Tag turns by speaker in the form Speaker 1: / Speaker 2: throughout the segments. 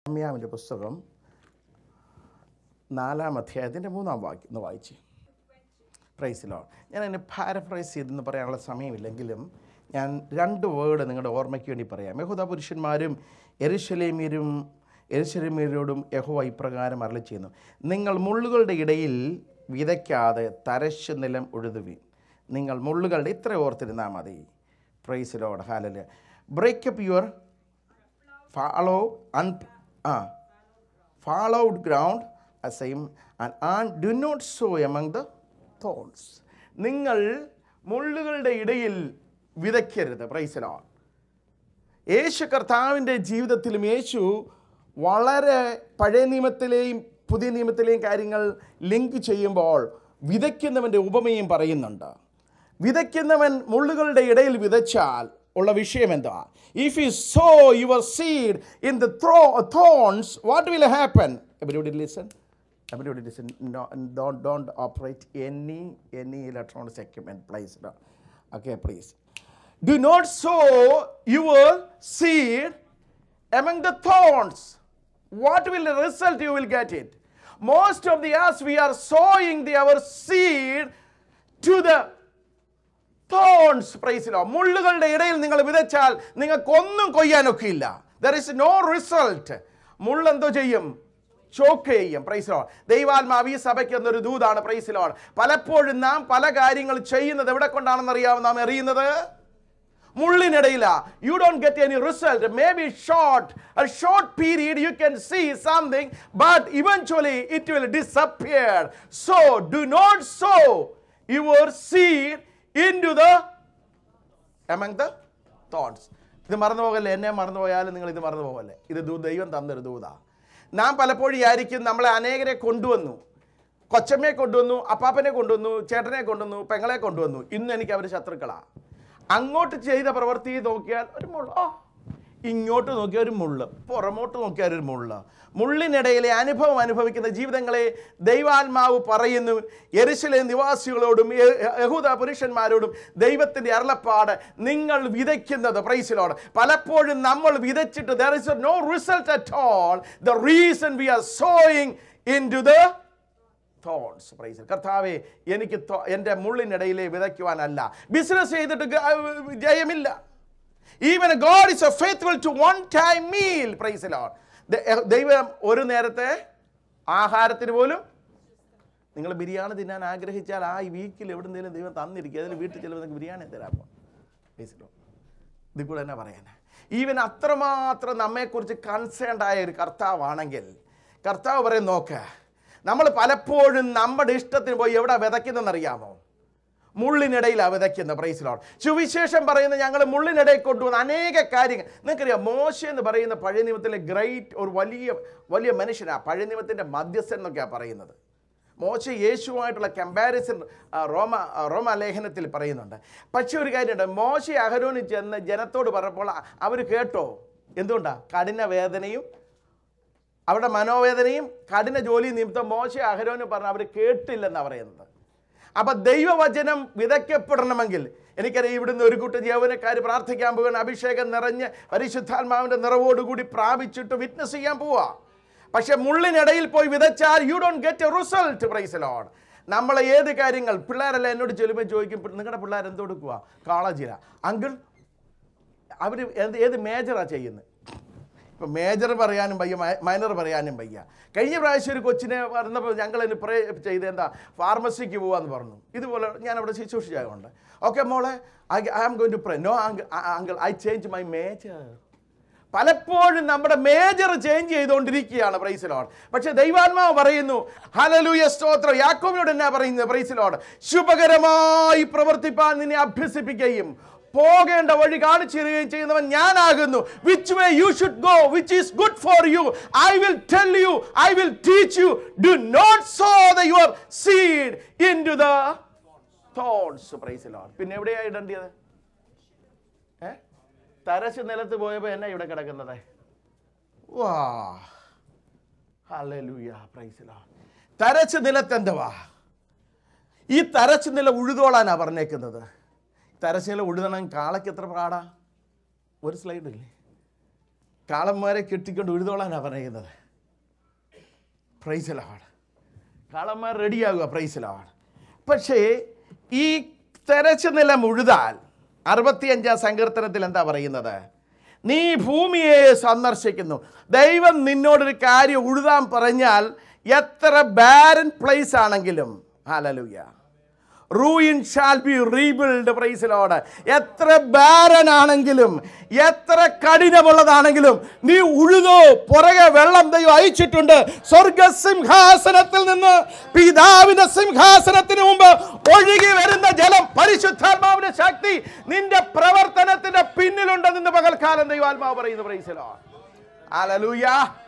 Speaker 1: അമ്യാവിൻ്റെ പുസ്തകം നാലാം അധ്യായത്തിൻ്റെ മൂന്നാം വാക്യം ഒന്ന് വായിച്ച് പ്രൈസിലോ ഞാൻ അതിനെ പാരഫ്രൈസ് ചെയ്തെന്ന് പറയാനുള്ള സമയമില്ലെങ്കിലും ഞാൻ രണ്ട് വേർഡ് നിങ്ങളുടെ ഓർമ്മയ്ക്ക് വേണ്ടി പറയാം യഹൂദ പുരുഷന്മാരും എരുശലേമ്യരും എരുശലേമ്യരോടും യഹോവ ഇപ്രകാരം അരളി ചെയ്യുന്നു നിങ്ങൾ മുള്ളുകളുടെ ഇടയിൽ വിതയ്ക്കാതെ തരശ് നിലം ഉഴുതുവീൻ നിങ്ങൾ മുള്ളുകളുടെ ഇത്ര ഓർത്തിരുന്നാൽ മതി praise the Lord hallelujah break up your follow un ah followed ground as same and and do not sow among the thorns നിങ്ങൾ മുള്ളുകളുടെ ഇടയിൽ വിതയ്ക്കരുത് പ്രൈസലോ യേശു കർത്താവിൻ്റെ ജീവിതത്തിലും യേശു വളരെ പഴയ നിയമത്തിലെയും പുതിയ നിയമത്തിലെയും കാര്യങ്ങൾ ലിങ്ക് ചെയ്യുമ്പോൾ വിതയ്ക്കുന്നവൻ്റെ ഉപമയും പറയുന്നുണ്ട് വിതയ്ക്കുന്നവൻ മുള്ളുകളുടെ ഇടയിൽ വിതച്ചാൽ ഉള്ള വിഷയം എന്താ if you sow your seed in the throw thorns what will happen everybody listen everybody listen don't don't operate any any electronics equipment please okay please do not sow your seed among the thorns what will the result you will get it most of the us we are sowing the our seed to the thorns praise Lord മുള്ളുകളുടെ ഇടയിൽ നിങ്ങൾ വിതച്ചാൽ നിങ്ങൾക്കൊന്നും കൊയ്യാനൊക്കെ ഇല്ല there is no result മുള്ളെന്തോ ചെയ്യും choke ചെയ്യും പ്രൈസ് ലോൺ ദൈവാത്മാവ് ഈ സഭയ്ക്ക് എന്നൊരു ദൂതാണ് പ്രൈസ് ലോൺ പലപ്പോഴും നാം പല കാര്യങ്ങൾ ചെയ്യുന്നത് എവിടെ കൊണ്ടാണെന്ന് അറിയാമോ നാം എറിയുന്നത് മുള്ളിനിടയില you don't get any result maybe short a short period you can see something but eventually it will disappear so do not sow your seed into the among the thoughts ഇത് മറന്നു പോകല്ലേ എന്നെ മറന്നു പോയാലും നിങ്ങൾ ഇത് മറന്നു പോകല്ലേ ഇത് ദൂ ദൈവം തന്നൊരു ദൂതാ നാം പലപ്പോഴും വിചാരിക്കും നമ്മളെ അനേകരെ കൊണ്ടുവന്നു കൊച്ചമ്മയെ കൊണ്ടുവന്നു അപ്പാപ്പനെ കൊണ്ടുവന്നു ചേട്ടനെ കൊണ്ടുവന്നു പെങ്ങളെ കൊണ്ടുവന്നു ഇന്ന് എനിക്ക് അവർ ശത്രുക്കളാ അങ്ങോട്ട് ചെയ്ത പ്രവൃത്തി നോക്കിയാൽ ഒരു മുള്ള ആ ഇങ്ങോട്ട് നോക്കിയാൽ ഒരു മുള്ള് പുറമോട്ട് നോക്കിയാൽ ഒരു മുള്ള് മുള്ളിനിടയിലെ അനുഭവം അനുഭവിക്കുന്ന ജീവിതങ്ങളെ ദൈവാത്മാവ് പറയുന്നു എരിശിലെ നിവാസികളോടും യ- യഹൂദ പുരുഷന്മാരോടും ദൈവത്തിൻ്റെ അരുളപ്പാട് നിങ്ങൾ വിതയ്ക്കുന്നത് പ്രൈസിലോട് പലപ്പോഴും നമ്മൾ വിതച്ചിട്ട് there is no result at all the reason we are sowing into the thorns praise കർത്താവെ എനിക്ക് തോ- എൻ്റെ മുള്ളിനിടയിലെ വിതയ്ക്കുവാനല്ല ബിസിനസ് ചെയ്തിട്ട് ഗ- ജയമില്ല even God is a faithful to one time meal praise Lord ദൈവം ഒരു നേരത്തെ ആഹാരത്തിന് പോലും നിങ്ങൾ ബിരിയാണി തിന്നാൻ ആഗ്രഹിച്ചാൽ ആ ഈ വീക്കിൽ എവിടെന്തെങ്കിലും ദൈവം തന്നിരിക്കുക അതിൽ വീട്ടിൽ ചിലപ്പോൾ നിങ്ങൾക്ക് ബിരിയാണി തരാമോ പ്രൈസ് ലോഡ് ഇത് കൂടെ തന്നെ പറയാനാ ഈവൻ അത്രമാത്രം നമ്മെക്കുറിച്ച് കൺസേൺഡ് ആയ ഒരു കർത്താവാണെങ്കിൽ കർത്താവ് പറയും നോക്ക് നമ്മൾ പലപ്പോഴും നമ്മുടെ ഇഷ്ടത്തിന് പോയി എവിടെ വിതയ്ക്കുന്നതെന്നറിയാമോ മുള്ളിനിടയിലാണ് വിതയ്ക്കുന്ന പ്രൈസിലോട് സുവിശേഷം പറയുന്ന ഞങ്ങൾ മുള്ളിനിടയിൽ കൊണ്ടുവന്ന അനേക കാര്യങ്ങൾ നിങ്ങൾക്കറിയാം മോശ എന്ന് പറയുന്ന പഴയ നിയമത്തിലെ ഗ്രേറ്റ് ഒരു വലിയ വലിയ മനുഷ്യനാണ് പഴയ നിയമത്തിൻ്റെ മധ്യസ്ഥൻ എന്നൊക്കെയാണ് പറയുന്നത് മോശ യേശുവായിട്ടുള്ള കമ്പാരിസൺ റോമ ആ, റോമ ലേഖനത്തിൽ പറയുന്നുണ്ട് പക്ഷേ ഒരു കാര്യമുണ്ട് മോശ അഹരോനിൽ ചെന്ന് ജനത്തോട് പറഞ്ഞപ്പോൾ അവർ കേട്ടോ എന്തുകൊണ്ടാണ് കഠിന വേദനയും അവരുടെ മനോവേദനയും കഠിന ജോലി നിമിത്തം മോശ അഹരോന് പറഞ്ഞ അവർ കേട്ടില്ലെന്നാണ് പറയുന്നത് അപ്പൊ ദൈവവചനം വിതയ്ക്കപ്പെടണമെങ്കിൽ എനിക്കറിയാം ഇവിടുന്ന് ഒരു കൂട്ടം യൗവനക്കാർ പ്രാർത്ഥിക്കാൻ പോകുന്ന അഭിഷേകം നിറഞ്ഞ് പരിശുദ്ധാത്മാവിന്റെ നിറവോടുകൂടി പ്രാപിച്ചിട്ട് വിറ്റ്നസ് ചെയ്യാൻ പോവാ പക്ഷെ മുള്ളിനിടയിൽ പോയി വിതച്ചാൽ you don't get a result praise Lord നമ്മളെ ഏത് കാര്യങ്ങൾ പിള്ളേരെല്ലാം എന്നോട് ചെല്ലുമ്പോൾ ചോദിക്കും നിങ്ങളുടെ പിള്ളേർ എന്ത് കൊടുക്കുക കോളേജിലാ അങ്കിൾ അവർ ഏത് ഏത് മേജറാണ് ചെയ്യുന്നത് ഇപ്പം മേജർ പറയാനും വയ്യ മൈനർ പറയാനും വയ്യ കഴിഞ്ഞ പ്രാവശ്യം ഒരു കൊച്ചിനെ പറഞ്ഞപ്പോൾ ഞങ്ങൾ അതിന് പ്രേ ചെയ്ത് എന്താ ഫാർമസിക്ക് പോകാമെന്ന് പറഞ്ഞു ഇതുപോലെ ഞാൻ അവിടെ ശുശ്രൂഷിച്ചായതുകൊണ്ട് ഓക്കെ മോളെ I am going to pray no uncle I change my major പലപ്പോഴും നമ്മുടെ മേജർ ചേഞ്ച് ചെയ്തുകൊണ്ടിരിക്കുകയാണ് പ്രൈസിലോട് പക്ഷെ ദൈവാത്മാവ് പറയുന്നു ഹലലൂയ സ്തോത്രം യാക്കോബിനോട് എന്നാ പറയുന്നത് പ്രൈസിലോട് ശുഭകരമായി പ്രവർത്തിപ്പാൻ നിന്നെ അഭ്യസിപ്പിക്കുകയും പോകേണ്ട വഴി കാണിച്ചു തരികയും ചെയ്യുന്നവൻ ഞാനാകുന്നു which way you should go which is good for you I will tell you I will teach you do not sow the your seed into the thoughts praise the Lord പിന്നെ എവിടെയാ ഇടേണ്ടത് ഏ തരച്ച് നിലത്ത് പോയപ്പോൾ എന്നാ ഇവിടെ കിടക്കുന്നത് വാ ഹല്ലേലൂയ പ്രൈസ് ലോർഡ് തരച്ച് നിലത്ത് എന്തുവാ ഈ തരച്ച് നില ഉഴുതോളാനാ പറഞ്ഞേക്കുന്നത് തരച്ച് നില ഉഴുതണം കാളയ്ക്ക് എത്ര പാടാ ഒരു സ്ലൈഡ് ഇല്ലേ കാളന്മാരെ കെട്ടിക്കൊണ്ട് ഉഴുതോളാനാണ് പറയുന്നത് പ്രൈസലാണ് കാളന്മാർ റെഡിയാകുക പ്രൈസലാണ് പക്ഷേ ഈ തെരച്ചു നിലം ഉഴുതാൽ അറുപത്തിയഞ്ചാം സങ്കീർത്തനത്തിൽ എന്താ പറയുന്നത് നീ ഭൂമിയെ സന്ദർശിക്കുന്നു ദൈവം നിന്നോടൊരു കാര്യം ഉഴുതാൻ പറഞ്ഞാൽ എത്ര ബാരൻ പ്ലേസ് ആണെങ്കിലും hallelujah ruin shall be rebuild praise the Lord എത്ര ബാരനാണെങ്കിലും എത്ര കഠിനമുള്ളതാണെങ്കിലും നീ ഉഴുതോ പുറകെ വെള്ളം ദൈവം അയച്ചിട്ടുണ്ട് സ്വർഗ സിംഹാസനത്തിൽ നിന്ന് പിതാവിന്റെ സിംഹാസനത്തിന് മുമ്പ് ഒഴുകി വരുന്ന ജലം പരിശുദ്ധാത്മാവിന്റെ ശക്തി നിന്റെ പ്രവർത്തനത്തിന്റെ പിന്നിലുണ്ടെന്ന് പകൽക്കാലം ദൈവാത്മാവ് പറയുന്നു പ്രൈസിലോ അലലൂയ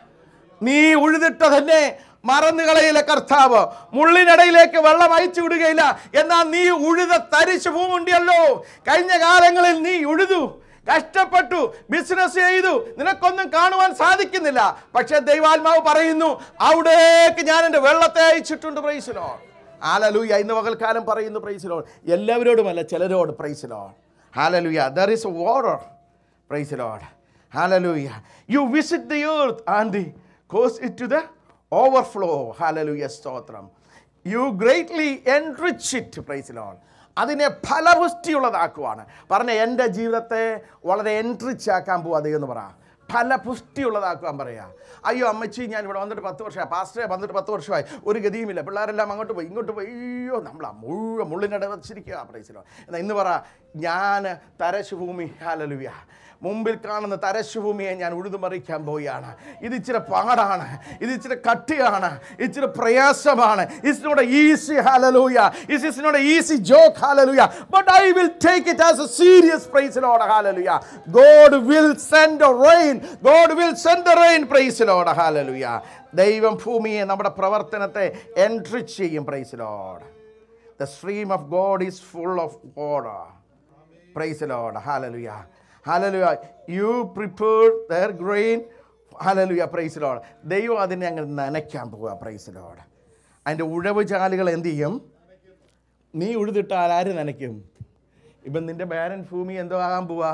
Speaker 1: നീ ഉഴുതിട്ട തന്നെ മറന്നു കളയില്ല കർത്താവ് മുള്ളിനിടയിലേക്ക് വെള്ളം അയച്ചു വിടുകയില്ല എന്നാൽ നീ ഉഴുത തരിശു ഭൂമുണ്ടല്ലോ കഴിഞ്ഞ കാലങ്ങളിൽ നീ ഉഴുതു കഷ്ടപ്പെട്ടു ബിസിനസ് ചെയ്തു നിനക്കൊന്നും കാണുവാൻ സാധിക്കുന്നില്ല പക്ഷെ ദൈവാത്മാവ് പറയുന്നു അവിടേക്ക് ഞാൻ എൻ്റെ വെള്ളത്തെ അയച്ചിട്ടുണ്ട് പ്രൈസിലോ ആലലൂയ ഇന്ന് പകൽക്കാലം പറയുന്നു പ്രൈസിലോ എല്ലാവരോടുമല്ല ചിലരോട് praise the Lord hallelujah there is water praise Lord Hallelujah. You visit the earth and cause it to the overflow. Hallelujah. സ്തോത്രം you greatly enrich it praise Lord അതിനെ ഫലപുഷ്ടിയുള്ളതാക്കുവാണ് പറഞ്ഞ എൻ്റെ ജീവിതത്തെ വളരെ എൻറിച്ച് ആക്കാൻ പോവാ എന്ന് പറ ഫലപുഷ്ടിയുള്ളതാക്കുവാൻ പറയാ അയ്യോ അമ്മച്ചി ഞാൻ ഇവിടെ വന്നിട്ട് പത്ത് വർഷമായി പാസ്റ്ററെ വന്നിട്ട് പത്ത് വർഷമായി ഒരു ഗതിയുമില്ല പിള്ളേരെല്ലാം അങ്ങോട്ട് പോയി ഇങ്ങോട്ട് പോയി അയ്യോ നമ്മൾ മുഴുവൻ മുള്ളിനിട വെച്ചിരിക്കുക പ്രൈസിലോ എന്നാൽ ഇന്ന് പറ ഞാൻ തരശുഭൂമി ഹാലലുയ മുമ്പിൽ കാണുന്ന തരശുഭൂമിയെ ഞാൻ ഉഴുതുമറിക്കാൻ പോവുകയാണ് ഇത് ഇച്ചിരി പാടാണ് ഇത് ഇച്ചിരി കട്ടിയാണ് ഇച്ചിരി പ്രയാസമാണ് it's not easy hallelujah it's is not easy joke hallelujah but I will take it as a serious praise Lord hallelujah God will send rain God will send the rain praise Lord hallelujah ദൈവം ഭൂമിയെ നമ്മുടെ പ്രവർത്തനത്തെ entry ചെയ്യും praise Lord the stream of God is full of water praise Lord hallelujah hallelujah you prepare their grain hallelujah praise Lord ദൈവം അതിനെ അങ്ങ് നനയ്ക്കാൻ പോവുക പ്രൈസ് ലോഡ് അതിൻ്റെ ഉഴവ് ചാലുകൾ എന്ത് ചെയ്യും നീ ഉഴുതിട്ടാൽ ആര് നനയ്ക്കും ഇപ്പം നിൻ്റെ ബാരൻ ഭൂമി എന്തോ ആകാൻ പോവാ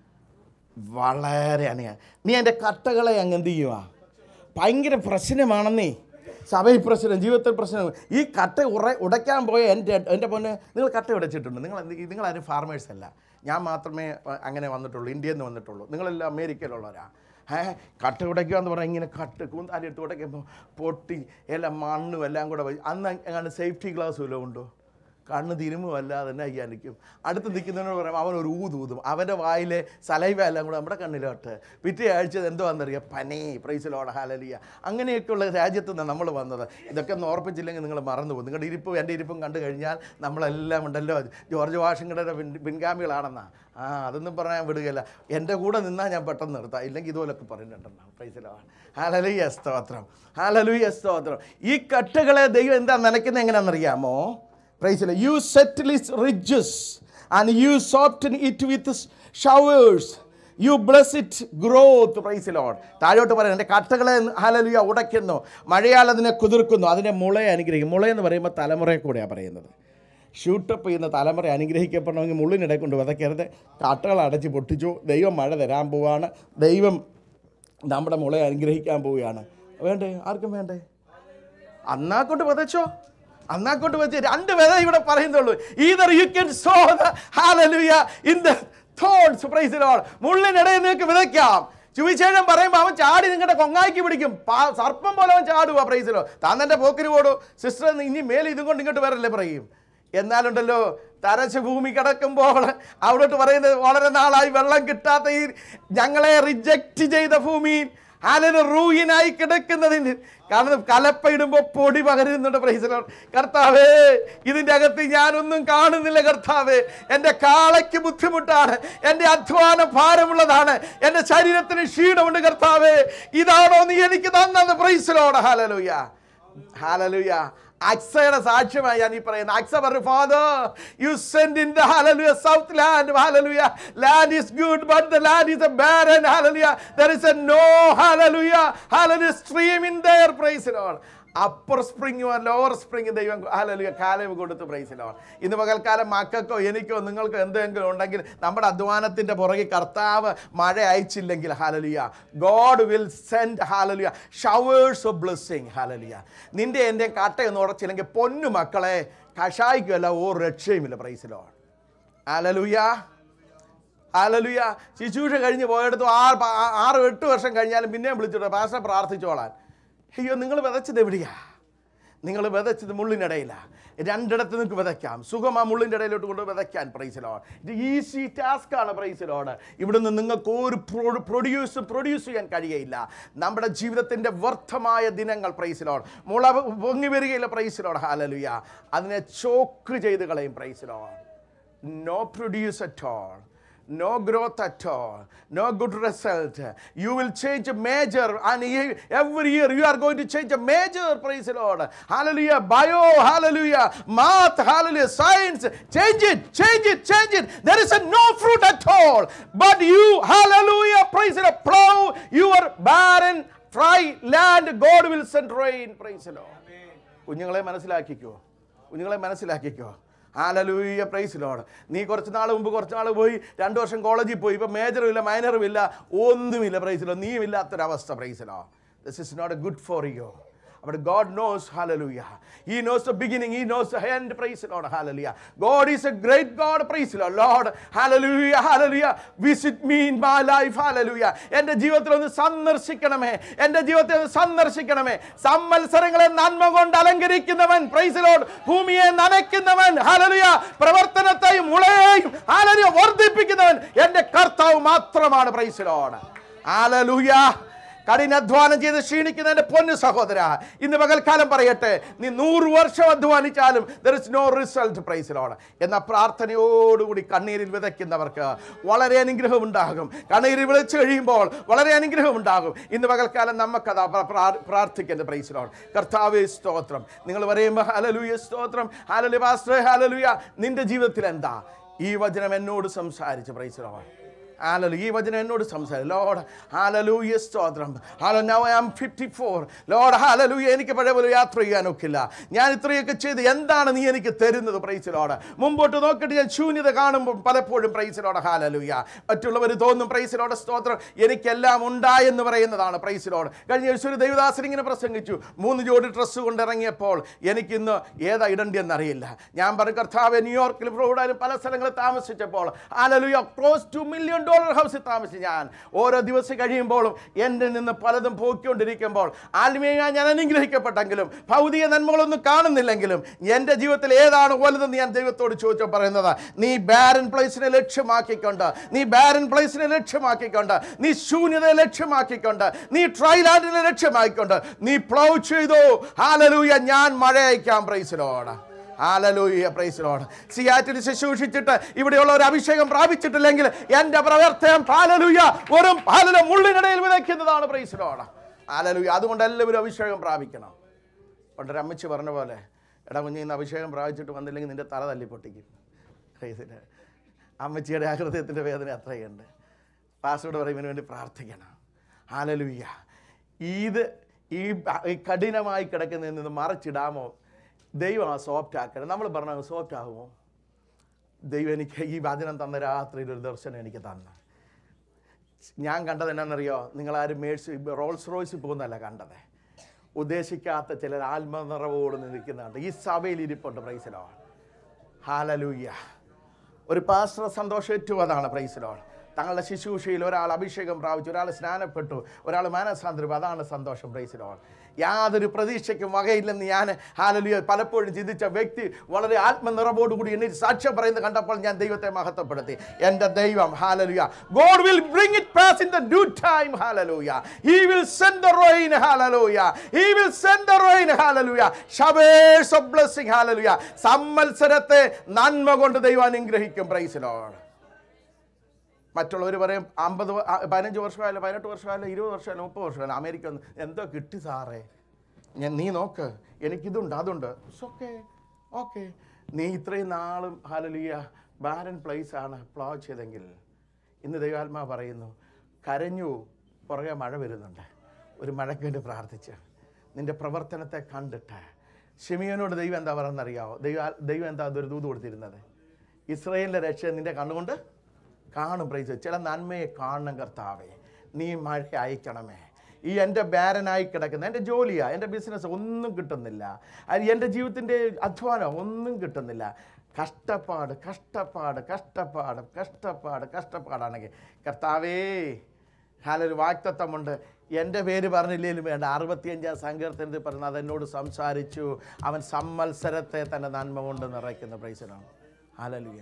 Speaker 1: വളരെ അണിയ നീ എൻ്റെ കട്ടകളെ അങ്ങ് എന്ത് ചെയ്യുക ഭയങ്കര പ്രശ്നമാണെന്നേ സഭയിൽ പ്രശ്നം ജീവിതത്തിൽ പ്രശ്നം ഈ കട്ട ഉറ ഉടയ്ക്കാൻ പോയ എൻ്റെ എൻ്റെ പൊന്ന് നിങ്ങൾ കട്ട ഉടച്ചിട്ടുണ്ട് നിങ്ങൾ എന്ത്- നിങ്ങളാരും ഫാർമേഴ്സ് അല്ല ഞാൻ മാത്രമേ അഹ്, അങ്ങനെ വന്നിട്ടുള്ളൂ ഇന്ത്യയിൽ നിന്ന് വന്നിട്ടുള്ളൂ നിങ്ങളെല്ലാം അമേരിക്കയിലുള്ളവരാ ഏ കട്ട ഉടയ്ക്കുക എന്ന് പറഞ്ഞാൽ ഇങ്ങനെ കട്ട് കൂന്താരി എടുത്ത് ഉടയ്ക്കുമ്പോൾ പൊട്ടി എല്ലാം മണ്ണും എല്ലാം കൂടെ വഴി- അന്ന് അങ്ങനെ സേഫ്റ്റി ഗ്ലാസ് വല്ലതും ഉണ്ടോ കണ്ണ് തിരുമുമല്ലാതെ തന്നെ അയ്യാനിക്കും അടുത്ത് നിൽക്കുന്നവനോട് പറയാം അവൻ ഒരു ഊതൂതും അവൻ്റെ വായിലെ സലൈവ എല്ലാം കൂടെ നമ്മുടെ കണ്ണിലോട്ട് പിറ്റേ ആഴ്ച എന്തോ വന്നറിയാം പനേ പ്രൈസിലോടെ ഹാലലിയ അങ്ങനെയൊക്കെയുള്ള രാജ്യത്ത് നിന്ന് നമ്മൾ വന്നത് ഇതൊക്കെ ഒന്ന് ഓർപ്പിച്ചില്ലെങ്കിൽ നിങ്ങൾ മറന്നു പോകും നിങ്ങളുടെ ഇരിപ്പും എൻ്റെ ഇരിപ്പും കണ്ടു കഴിഞ്ഞാൽ നമ്മളെല്ലാം ഉണ്ടല്ലോ ജോർജ് വാഷിംഗ്ടൻ്റെ പിൻ പിൻഗാമികളാണെന്നാ ആ അതൊന്നും പറയാൻ വിടുകയില്ല എൻ്റെ കൂടെ നിന്നാൽ ഞാൻ പെട്ടെന്ന് നിർത്താം ഇല്ലെങ്കിൽ ഇതുപോലൊക്കെ പറയുന്നുണ്ടെന്നാണ് പ്രൈസിലാണ് ഹാലലുയ സ്തോത്രം ഹാലലുയ സ്തോത്രം ഈ കട്ടുകളെ ദൈവം എന്താ നനയ്ക്കുന്നത് എങ്ങനെയാണെന്നറിയാമോ praise the Lord you settle is ridges and you soften it with showers you bless it growth praise Lord താഴോട്ട് പറയാം എൻ്റെ കട്ടകളെ ഹാലലുയ ഉടയ്ക്കുന്നു മഴയാൽ അതിനെ കുതിർക്കുന്നു അതിനെ മുളയെ അനുഗ്രഹിക്കും മുളയെന്ന് പറയുമ്പോൾ തലമുറയെ കൂടെയാണ് പറയുന്നത് ഷൂട്ടപ്പ് ചെയ്യുന്ന തലമുറ അനുഗ്രഹിക്കപ്പെടണമെങ്കിൽ മുള്ളിനിടെ കൊണ്ട് വിതയ്ക്കരുത് കട്ടകൾ അടച്ച് പൊട്ടിച്ചു ദൈവം മഴ തരാൻ പോവാണ് ദൈവം നമ്മുടെ മുളയെ അനുഗ്രഹിക്കാൻ പോവുകയാണ് വേണ്ടേ ആർക്കും വേണ്ടേ അന്നാ കൊണ്ട് വിതച്ചോ അന്നാ കൊണ്ട് വെച്ച് രണ്ട് വിത ഇവിടെ പറയുന്നുള്ളൂ either you can sow hallelujah in the thoughts praise Lord മുള്ളിനിടയിൽ നിങ്ങൾക്ക് വിതയ്ക്കാം ചുവിശേഷം പറയുമ്പോൾ അവൻ ചാടി നിങ്ങളുടെ കൊങ്ങായിക്ക് പിടിക്കും പാ- സർപ്പം പോലെ അവൻ ചാടുക പ്രൈസിലോ താൻ തന്നെ പോക്കിന് പോടൂ സിസ്റ്റർ ഇനി മേലെ ഇതും കൊണ്ട് ഇങ്ങോട്ട് വരല്ലേ പറയും എന്നാലുണ്ടല്ലോ തരച്ച് ഭൂമി കിടക്കുമ്പോൾ അവിടോട്ട് പറയുന്നത് വളരെ നാളായി വെള്ളം കിട്ടാത്ത ഈ ഞങ്ങളെ റിജക്റ്റ് ചെയ്ത ഭൂമിയിൽ ആലൊരു റൂയിനായി കിടക്കുന്നതിന് കാരണം കലപ്പയിടുമ്പോൾ പൊടി പകരുന്നുണ്ട് പ്രൈസലോൺ കർത്താവേ ഇതിൻ്റെ അകത്ത് ഞാനൊന്നും കാണുന്നില്ല കർത്താവേ എൻ്റെ കാളയ്ക്ക് ബുദ്ധിമുട്ടാണ് എൻ്റെ അധ്വാന ഭാരമുള്ളതാണ് എൻ്റെ ശരീരത്തിന് ക്ഷീണമുണ്ട് കർത്താവേ ഇതാണോ നീ എനിക്ക് തന്നത് പ്രൈസലോട് ഹാലലൂയ ഹാലലൂയ അക്സയുടെ സാക്ഷ്യമായി ഞാൻ ഈ പറയുന്നത് അക്സ പറഞ്ഞു father you send in the hallelujah south land hallelujah land is good but the land is a barren hallelujah there is a no hallelujah hallelujah stream in there praise Lord upper സ്പ്രിങ്ങും lower സ്പ്രിങ്ങും ദൈവം hallelujah കാലം കൊടുത്ത് പ്രൈസിലോ ഇന്ന് പകൽക്കാലം മക്കൾക്കോ എനിക്കോ നിങ്ങൾക്കോ എന്തെങ്കിലും ഉണ്ടെങ്കിൽ നമ്മുടെ അധ്വാനത്തിൻ്റെ പുറകെ കർത്താവ് മഴ അയച്ചില്ലെങ്കിൽ hallelujah God will send hallelujah showers of blessing hallelujah നിന്റെ എൻ്റെ കട്ടയൊന്നും ഉടച്ചില്ലെങ്കിൽ പൊന്നു മക്കളെ കഷായിക്കുമല്ല ഓ രക്ഷയുമില്ല പ്രൈസിലോ ഹാലലുയ ഹാലലുയ ശിശുഷ കഴിഞ്ഞ് പോയെടുത്ത് ആറ് പ- ആ- ആറ് എട്ട് വർഷം കഴിഞ്ഞാലും പിന്നെയും വിളിച്ചിട്ട് പാസ്റ്റർ പ്രാർത്ഥിച്ചോളാൻ അയ്യോ നിങ്ങൾ വിതച്ചത് എവിടെയാ നിങ്ങൾ വിതച്ചത് മുള്ളിനിടയിലാണ് രണ്ടിടത്ത് നിങ്ങൾക്ക് വിതയ്ക്കാം സുഖം ആ മുള്ളിൻ്റെ ഇടയിലോട്ട് കൊണ്ട് വിതയ്ക്കാൻ പ്രൈസിലോട് ഇത് ഈസി ടാസ്ക് ആണ് പ്രൈസിലോട് ഇവിടുന്ന് നിങ്ങൾക്ക് ഒരു പ്രൊഡ്യൂസ് പ്രൊഡ്യൂസ് ചെയ്യാൻ കഴിയയില്ല നമ്മുടെ ജീവിതത്തിൻ്റെ വ്യർത്ഥമായ ദിനങ്ങൾ പ്രൈസിലോട് മുള പൊങ്ങി വരികയില്ല പ്രൈസിലോട് ഹാലലുയ അതിനെ ചോക്ക് ചെയ്ത് കളയും പ്രൈസിലോട് no produce at all no growth at all no good result you will change a major and ye- every year you are going to change a major praise the lord hallelujah bio hallelujah math hallelujah science change it change it change it there is a no fruit at all but you hallelujah praise the lord plow your barren dry land god will send rain praise the lord കുഞ്ഞുങ്ങളെ മനസ്സിലാക്കിക്കോ കുഞ്ഞുങ്ങളെ മനസ്സിലാക്കിക്കോ hallelujah പ്രൈസിലോട് നീ കുറച്ച് നാൾ മുമ്പ് കുറച്ച് നാൾ പോയി രണ്ട് വർഷം കോളേജിൽ പോയി ഇപ്പം മേജറും ഇല്ല മൈനറും ഇല്ല ഒന്നുമില്ല പ്രൈസിലോ നീയും ഇല്ലാത്തൊരവസ്ഥ praise the Lord this is not a good for you But God knows, hallelujah. He knows the beginning, He knows the end, praise the Lord, hallelujah. God is a great God, praise the Lord. Lord, hallelujah, hallelujah. Visit me in my life, hallelujah. എൻ്റെ ജീവിതത്തിൽ ഒന്ന് സന്ദർശിക്കണമേ എൻ്റെ ജീവിതത്തെ ഒന്ന് സന്ദർശിക്കണമേ സമ്മത്സരങ്ങളെ നന്മ കൊണ്ട് അലങ്കരിക്കുന്നവൻ price load ഭൂമിയെ നനയ്ക്കുന്നവൻ hallelujah പ്രവർത്തനത്തെയും മുളയെയും hallelujah വർദ്ധിപ്പിക്കുന്നവൻ എൻ്റെ കർത്താവ് മാത്രമാണ് പ്രൈസ് ലോഡ് ഹല്ലേലൂയ കഠിനാധ്വാനം ചെയ്ത് ക്ഷീണിക്കുന്ന എൻ്റെ പൊന്നു സഹോദര ഇന്ന് പകൽക്കാലം പറയട്ടെ നീ നൂറ് വർഷം അധ്വാനിച്ചാലും there is no result praise the Lord എന്ന പ്രാർത്ഥനയോടുകൂടി കണ്ണീരിൽ വിതയ്ക്കുന്നവർക്ക് വളരെ അനുഗ്രഹം ഉണ്ടാകും കണ്ണീരിൽ വിളിച്ചു കഴിയുമ്പോൾ വളരെ അനുഗ്രഹം ഉണ്ടാകും ഇന്ന് പകൽക്കാലം നമുക്കത് പ്രാർത്ഥിക്കേണ്ട പ്രൈസിലോട് കർത്താവേ സ്തോത്രം നിങ്ങൾ പറയുമ്പോൾ ഹലലുയ സ്തോത്രം ഹലലു പാസ്റ്റർ ഹലലുയ നിന്റെ ജീവിതത്തിൽ എന്താ ഈ വചനം എന്നോട് സംസാരിച്ച് പ്രൈസിലോട് ആലലു ഈ വചനം എന്നോട് സംസാരിക്കും ലോഡ് ഹാലലൂയ സ്തോത്രം hello now I am fifty four Lord ഹാലലൂയ എനിക്ക് പഴയ പോലെ യാത്ര ചെയ്യാനൊക്കില്ല ഞാൻ ഇത്രയൊക്കെ ചെയ്ത് എന്താണ് നീ എനിക്ക് തരുന്നത് പ്രൈസിലോട് മുമ്പോട്ട് നോക്കിയിട്ട് ഞാൻ ശൂന്യത കാണുമ്പോൾ പലപ്പോഴും പ്രൈസിലോട് ഹാലലൂയ മറ്റുള്ളവർ തോന്നും പ്രൈസിലോട് സ്തോത്രം എനിക്കെല്ലാം ഉണ്ടായെന്ന് പറയുന്നതാണ് പ്രൈസിലോട് കഴിഞ്ഞ ദിവസം ഒരു ദൈവദാസൻ ഇങ്ങനെ പ്രസംഗിച്ചു മൂന്ന് ജോഡി ഡ്രസ്സ് കൊണ്ട് ഇറങ്ങിയപ്പോൾ എനിക്കിന്ന് ഏതാ ഇടേണ്ടിയെന്നറിയില്ല ഞാൻ പറഞ്ഞു കർത്താവ് ന്യൂയോർക്കിൽ ഫ്ലോറിഡയിലും പല സ്ഥലങ്ങളിൽ താമസിച്ചപ്പോൾ ഹാലലൂയ ക്ലോസ് ടു മില്യൺ ഡോളർ ഹൗസിൽ താമസിച്ച് ഞാൻ ഓരോ ദിവസം കഴിയുമ്പോഴും എൻ്റെ നിന്ന് പലതും പോയിക്കൊണ്ടിരിക്കുമ്പോൾ ആത്മീയമായി ഞാൻ അനുഗ്രഹിക്കപ്പെട്ടെങ്കിലും ഭൗതിക നന്മകളൊന്നും കാണുന്നില്ലെങ്കിലും എൻ്റെ ജീവിതത്തിൽ ഏതാണ് വലുതെന്ന് ഞാൻ ദൈവത്തോട് ചോദിച്ചോ പറയുന്നത് നീ ബാരൻ പ്ലേസിനെ ലക്ഷ്യമാക്കിക്കൊണ്ട് നീ ബാരൻ പ്ലേസിനെ ലക്ഷ്യമാക്കിക്കൊണ്ട് നീ ശൂന്യതയെ ലക്ഷ്യമാക്കിക്കൊണ്ട് നീ ട്രൈലാൻഡിനെ ലക്ഷ്യമാക്കിക്കൊണ്ട് നീ പ്ലൗ ചെയ്തോ ഹാലലൂയ ഞാൻ മഴ അയക്കാം പ്രൈസിലോട് ഹാലലൂയ പ്രൈസ് ലോഡ് സിയാറ്റിൽ ശുശ്രൂഷിച്ചിട്ട് ഇവിടെയുള്ള ഒരു അഭിഷേകം പ്രാപിച്ചിട്ടില്ലെങ്കിൽ എൻ്റെ പ്രവർത്തനം ഹാലലൂയ വെറും ഹാലല മുള്ളിനിടയിൽ വിതയ്ക്കുന്നതാണ് പ്രൈസ് ലോഡ് ഹാലലൂയ അതുകൊണ്ട് എല്ലാവരും അഭിഷേകം പ്രാപിക്കണം പണ്ടൊരു അമ്മച്ചി പറഞ്ഞ പോലെ എടാ കുഞ്ഞ് ഇന്ന് അഭിഷേകം പ്രാപിച്ചിട്ട് വന്നില്ലെങ്കിൽ നിന്റെ തല തല്ലി പൊട്ടിക്കും പ്രൈസില് അമ്മച്ചിയുടെ ഹൃദയത്തിൻ്റെ വേദന അത്രയുണ്ട് പാസ്വേഡ് പറയുന്നതിന് വേണ്ടി പ്രാർത്ഥിക്കണം ഹാലലൂയ ഇത് ഈ ഈ കഠിനമായി കിടക്കുന്നതിൽ നിന്ന് മറിച്ചിടാമോ ദൈവം ആ സോഫ്റ്റ് ആക്കണം നമ്മൾ പറഞ്ഞ സോഫ്റ്റ് ആകുമോ ദൈവം എനിക്ക് ഈ വചനം തന്ന രാത്രിയിൽ ഒരു ദർശനം എനിക്ക് തന്ന ഞാൻ കണ്ടത് എന്നാണെന്നറിയോ നിങ്ങളാരും മേഴ്സ് റോൾസ് റോയ്സ് പോകുന്നതല്ല കണ്ടത് ഉദ്ദേശിക്കാത്ത ചിലർ ആത്മനിറവോട് നിൽക്കുന്നുണ്ട് ഈ സഭയിൽ ഇരിപ്പുണ്ട് പ്രൈസിലോ ഹാലലൂയ്യ ഒരു പാസ്റ്റർ സന്തോഷം ഏറ്റവും അതാണ് പ്രൈസിലോൺ തങ്ങളുടെ ശുശ്രൂഷയിൽ ഒരാൾ അഭിഷേകം പ്രാപിച്ചു ഒരാൾ സ്നാനപ്പെട്ടു ഒരാൾ മാനസാന്തരം അതാണ് സന്തോഷം പ്രൈസിലോൺ യാതൊരു പ്രതീക്ഷയ്ക്കും വകയില്ലെന്ന് ഞാൻ ഹാലലിയ പലപ്പോഴും ചിന്തിച്ച വ്യക്തി വളരെ ആത്മനിറവോടുകൂടി എന്നെ സാക്ഷ്യം പറയുന്നത് കണ്ടപ്പോൾ ഞാൻ ദൈവത്തെ മഹത്വപ്പെടുത്തി എൻ്റെ ദൈവം ഹാലലുയ God will bring it pass in the due time ഹാലലൂയ he will send the rain ഹാലലൂയ he will send the rain ഹാലലൂയ ഷവേഴ്സ് ഓഫ് ബ്ലെസ്സിംഗ് ഹാലലൂയ സമ്മത്സരത്തെ നന്മ കൊണ്ട് ദൈവം അനുഗ്രഹിക്കും പ്രൈസിലോട് മറ്റുള്ളവർ പറയും അമ്പത് വ- ആ, പതിനഞ്ച് വർഷമായാലും പതിനെട്ട് വർഷമായാലും ഇരുപത് വർഷമായാലും മുപ്പത് വർഷമായാലും അമേരിക്ക ഒന്ന് എന്തോ കിട്ടി സാറേ ഞാൻ നീ നോക്ക് എനിക്കിതുണ്ട് അതുണ്ട് ഓക്കെ ഓക്കെ നീ ഇത്രയും നാളും ഹാലലിയ ബാരൻ പ്ലേസ് ആണ് പ്ലോ ചെയ്തെങ്കിൽ ഇന്ന് ദൈവാത്മാ പറയുന്നു കരഞ്ഞു പുറകെ മഴ വരുന്നുണ്ട് ഒരു മഴയ്ക്ക് വേണ്ടി പ്രാർത്ഥിച്ച് നിൻ്റെ പ്രവർത്തനത്തെ കണ്ടിട്ട് ഷിമിയോനോട് ദൈവം എന്താ പറയുന്നറിയാവോ ദൈവം ദൈവം എന്താ അതൊരു ദൂത് കൊടുത്തിരുന്നത് ഇസ്രയേലിൻ്റെ രക്ഷ നിൻ്റെ കണ്ണുകൊണ്ട് കാണും പ്രൈസ് ചില നന്മയെ കാണണം കർത്താവേ നീ മഴ അയക്കണമേ ഈ എൻ്റെ ബാരനായി കിടക്കുന്ന എൻ്റെ ജോലിയാ എൻ്റെ ബിസിനസ് ഒന്നും കിട്ടുന്നില്ല അത് എൻ്റെ ജീവിതത്തിൻ്റെ അധ്വാനം ഒന്നും കിട്ടുന്നില്ല കഷ്ടപ്പാട് കഷ്ടപ്പാട് കഷ്ടപ്പാട് കഷ്ടപ്പാട് കഷ്ടപ്പാടാണെങ്കിൽ കർത്താവേ ഹാലൊരു വാക്തത്വമുണ്ട് എൻ്റെ പേര് പറഞ്ഞില്ലേലും വേണ്ട അറുപത്തിയഞ്ചാം സങ്കീർത്തനത്തിൽ പറഞ്ഞത് അതെന്നോട് സംസാരിച്ചു അവൻ സമ്മത്സരത്തെ തൻ്റെ നന്മ കൊണ്ട് നിറയ്ക്കുന്ന പ്രൈസനാണ് ഹാലലുയ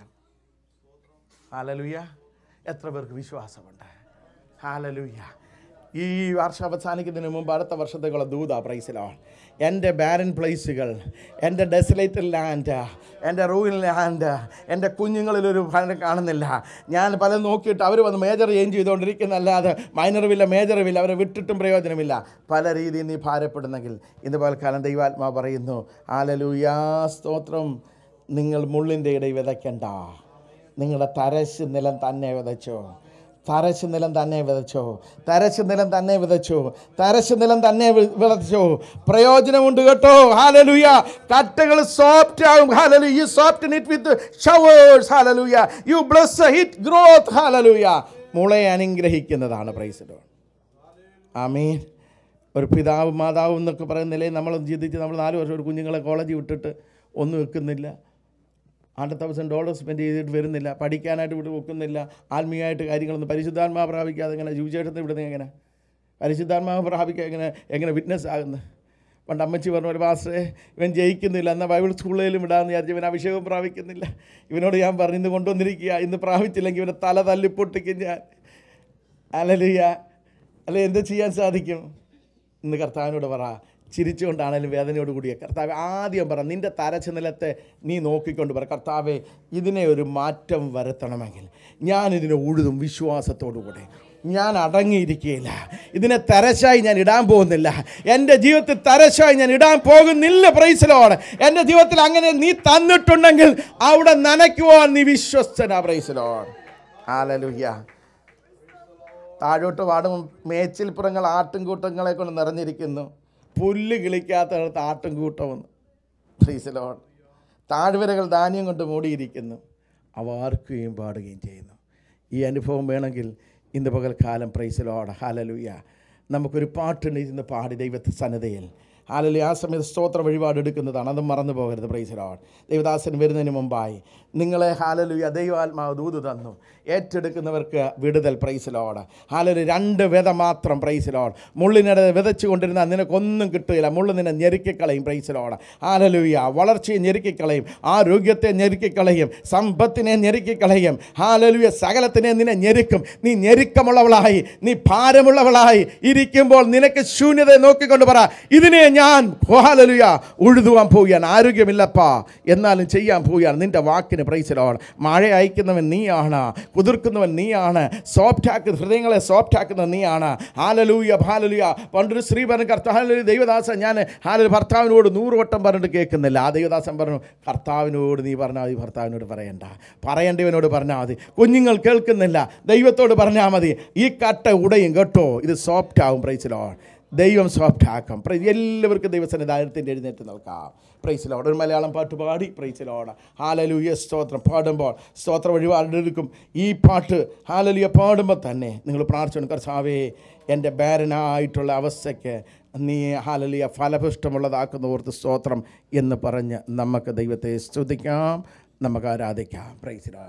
Speaker 1: ഹാലലുയ എത്ര പേർക്ക് വിശ്വാസമുണ്ട് ഹാലലുയ ഈ വർഷം അവസാനിക്കുന്നതിന് മുമ്പ് അടുത്ത വർഷത്തേക്കുള്ള ദൂത പ്രൈസിലാണ് എൻ്റെ ബാരൻ പ്ലേസുകൾ എൻ്റെ ഡെസലേറ്റഡ് ലാൻഡ് എൻ്റെ റൂയിൻ ലാൻഡ് എൻ്റെ കുഞ്ഞുങ്ങളിലൊരു ഫലം കാണുന്നില്ല ഞാൻ പലതും നോക്കിയിട്ട് അവർ വന്ന് മേജർ ചേഞ്ച് ചെയ്തുകൊണ്ടിരിക്കുന്നല്ലാതെ മൈനറുമില്ല മേജറുമില്ല അവരെ വിട്ടിട്ടും പ്രയോജനമില്ല പല രീതിയിൽ നീ ഭാരപ്പെടുന്നെങ്കിൽ ഇന്ന് പൽക്കാലം ദൈവാത്മാ പറയുന്നു ആലലൂയാ സ്തോത്രം നിങ്ങൾ മുള്ളിൻ്റെ ഇടയിൽ വിതയ്ക്കണ്ട നിങ്ങളുടെ തരശ് നിലം തന്നെ വിതച്ചോ തരശ് നിലം തന്നെ വിതച്ചോ തരശ് നിലം തന്നെ വിതച്ചോ തരശ് നിലം തന്നെ വി- വിതച്ചോ പ്രയോജനമുണ്ട് കേട്ടോ ഹാലലുയ കട്ടകൾ സോഫ്റ്റ് ആകും ഹാലലു you soft it with showers ഹാലലുയ യു ബ്ലസ് ഹിറ്റ് ഗ്രോത്ത് ഹാലലുയ മുളയെ അനുഗ്രഹിക്കുന്നതാണ് പ്രൈസിലോ ആമീൻ ഒരു പിതാവ് മാതാവ് എന്നൊക്കെ പറയുന്ന നിലയിൽ നമ്മൾ ചിന്തിച്ച് നമ്മൾ നാല് വർഷം ഒരു കുഞ്ഞുങ്ങളെ കോളേജിൽ വിട്ടിട്ട് ഒന്നും വെക്കുന്നില്ല ഹൺഡ്രഡ് തൗസൻഡ് ഡോളർ സ്പെൻഡ് ചെയ്തിട്ട് വരുന്നില്ല പഠിക്കാനായിട്ട് ഇവിടെ വെക്കുന്നില്ല ആത്മീയമായിട്ട് കാര്യങ്ങളൊന്നും പരിശുദ്ധാത്മാവ് പ്രാപിക്കാതെ എങ്ങനെ ജീവിച്ചേട്ടത്തിന് ഇവിടുന്ന് എങ്ങനെ പരിശുദ്ധാത്മാവ് പ്രാപിക്കുക എങ്ങനെ എങ്ങനെ വിറ്റ്നസ് ആകുന്നത് പണ്ട് അമ്മച്ചി പറഞ്ഞ ഒരു പാസ്റ്റേ ഇവൻ ജയിക്കുന്നില്ല എന്നാൽ ബൈബിൾ സ്കൂളിലും വിടാമെന്ന് വിചാരിച്ചു ഇവൻ അഭിഷേകം പ്രാപിക്കുന്നില്ല ഇവനോട് ഞാൻ പറഞ്ഞു ഇന്ന് കൊണ്ടുവന്നിരിക്കുക ഇന്ന് പ്രാപിച്ചില്ലെങ്കിൽ ഇവനെ തല തല്ലിപ്പൊട്ടിക്കും ഞാൻ അലലിയ അല്ലെ എന്ത് ചെയ്യാൻ സാധിക്കും ഇന്ന് കർത്താവിനോട് പറ ചിരിച്ചുകൊണ്ടാണേലും വേദനയോട് കൂടിയ കർത്താവ് ആദ്യം പറ നിൻ്റെ തരച്ച നിലത്തെ നീ നോക്കിക്കൊണ്ട് പറ കർത്താവെ ഇതിനെ ഒരു മാറ്റം വരുത്തണമെങ്കിൽ ഞാനിതിനെ ഉഴുതും വിശ്വാസത്തോടു കൂടെ ഞാൻ അടങ്ങിയിരിക്കുകയില്ല ഇതിനെ തരശായി ഞാൻ ഇടാൻ പോകുന്നില്ല എൻ്റെ ജീവിതത്തിൽ തരശായി ഞാൻ ഇടാൻ പോകുന്നില്ല പ്രൈസിലോട് എൻ്റെ ജീവിതത്തിൽ അങ്ങനെ നീ തന്നിട്ടുണ്ടെങ്കിൽ അവിടെ നനയ്ക്കുവാൻ നീ വിശ്വസ്തനാ പ്രൈസിലോട് ആലലുയ്യ താഴോട്ട് പാടും മേച്ചിൽപ്പുറങ്ങൾ ആട്ടിൻകൂട്ടങ്ങളെ കൊണ്ട് നിറഞ്ഞിരിക്കുന്നു പുല്ല് കിളിക്കാത്തടത്ത് ആട്ടിൻകൂട്ടമെന്ന് ഫ്രീസിലോൺ താഴ്വരകൾ ധാന്യം കൊണ്ട് മൂടിയിരിക്കുന്നു അവ ആർക്കുകയും പാടുകയും ചെയ്യുന്നു ഈ അനുഭവം വേണമെങ്കിൽ ഇന്ന് പകൽക്കാലം പ്രൈസിലോട് ഹാലലുയ നമുക്കൊരു പാട്ടുണ്ട് ഇന്ന് പാടി ദൈവത്തെ സന്നദ്ധയിൽ ഹാലലി ആ സമയത്ത് സ്തോത്ര വഴിപാട് എടുക്കുന്നതാണ് അതും മറന്നു പോകരുത് പ്രൈസിലോട് ദൈവദാസൻ വരുന്നതിന് മുമ്പായി നിങ്ങളെ ഹാലലുയ ദൈവാത്മാവ് ദൂത് തന്നു ഏറ്റെടുക്കുന്നവർക്ക് വിടുതൽ പ്രൈസിലോട് ഹാലലു രണ്ട് വിത മാത്രം പ്രൈസിലോട് മുള്ളിനിടെ വിതച്ചു കൊണ്ടിരുന്ന നിനക്കൊന്നും കിട്ടുകയില്ല മുള്ളു നിന്നെ ഞെരുക്കിക്കളയും പ്രൈസിലോട് ഹാലലുയ വളർച്ചയെ ഞെരുക്കിക്കളയും ആരോഗ്യത്തെ ഞെരുക്കിക്കളയും സമ്പത്തിനെ ഞെരുക്കിക്കളയും ഹാലലുയ സകലത്തിനെ നിന്നെ ഞെരുക്കും നീ ഞെരുക്കമുള്ളവളായി നീ ഭാരമുള്ളവളായി ഇരിക്കുമ്പോൾ നിനക്ക് ശൂന്യത നോക്കിക്കൊണ്ട് പറ ഇതിനെ ഞാൻ ഹാലലുയ ഉഴുതുവാൻ പോവുകയാണ് ആരോഗ്യമില്ലപ്പാ എന്നാലും ചെയ്യാൻ പോവുകയാണ് നിന്റെ വാക്കിന് പ്രൈസിലോട് മഴ അയക്കുന്നവൻ നീയാണ് കുതിർക്കുന്നവൻ നീയാണ് സോഫ്റ്റ് ആക്കുന്ന ഹൃദയങ്ങളെ സോഫ്റ്റ് ആക്കുന്നത് നീയാണ് ഹാലലൂയ ഹാലലൂയ പണ്ടൊരു സ്ത്രീ പറഞ്ഞു കർത്താവ് ദൈവദാസൻ ഞാൻ ഹാലൽ ഭർത്താവിനോട് നൂറ് വട്ടം പറഞ്ഞിട്ട് കേൾക്കുന്നില്ല ആ ദൈവദാസൻ പറഞ്ഞു കർത്താവിനോട് നീ പറഞ്ഞാൽ മതി ഭർത്താവിനോട് പറയണ്ട പറയേണ്ടവനോട് പറഞ്ഞാൽ മതി കുഞ്ഞുങ്ങൾ കേൾക്കുന്നില്ല ദൈവത്തോട് പറഞ്ഞാൽ മതി ഈ കട്ട ഉടയും കേട്ടോ ഇത് സോഫ്റ്റ് ആവും പ്രൈസിലോ ദൈവം സോഫ്റ്റ് ആക്കാം പ്രൈ എല്ലാവർക്കും ദൈവസന്നിധാനത്തിൻ്റെ എഴുന്നേറ്റ് നിൽക്കാം പ്രൈസിലോട് ഒരു മലയാളം പാട്ട് പാടി പ്രൈസിലോട് ഹാലലൂയ സ്തോത്രം പാടുമ്പോൾ സ്തോത്ര വഴിപാടെടുക്കും ഈ പാട്ട് ഹാലലുയ പാടുമ്പോൾ തന്നെ നിങ്ങൾ പ്രാർത്ഥിച്ചു കർത്താവേ എൻ്റെ ബാരനായിട്ടുള്ള അവസ്ഥയ്ക്ക് നീ ഹാലലിയ ഫലപുഷ്ടമുള്ളതാക്കുന്ന ഓർത്ത് സ്തോത്രം എന്ന് പറഞ്ഞ് നമുക്ക് ദൈവത്തെ സ്തുതിക്കാം നമുക്ക് ആരാധിക്കാം പ്രൈസിലോ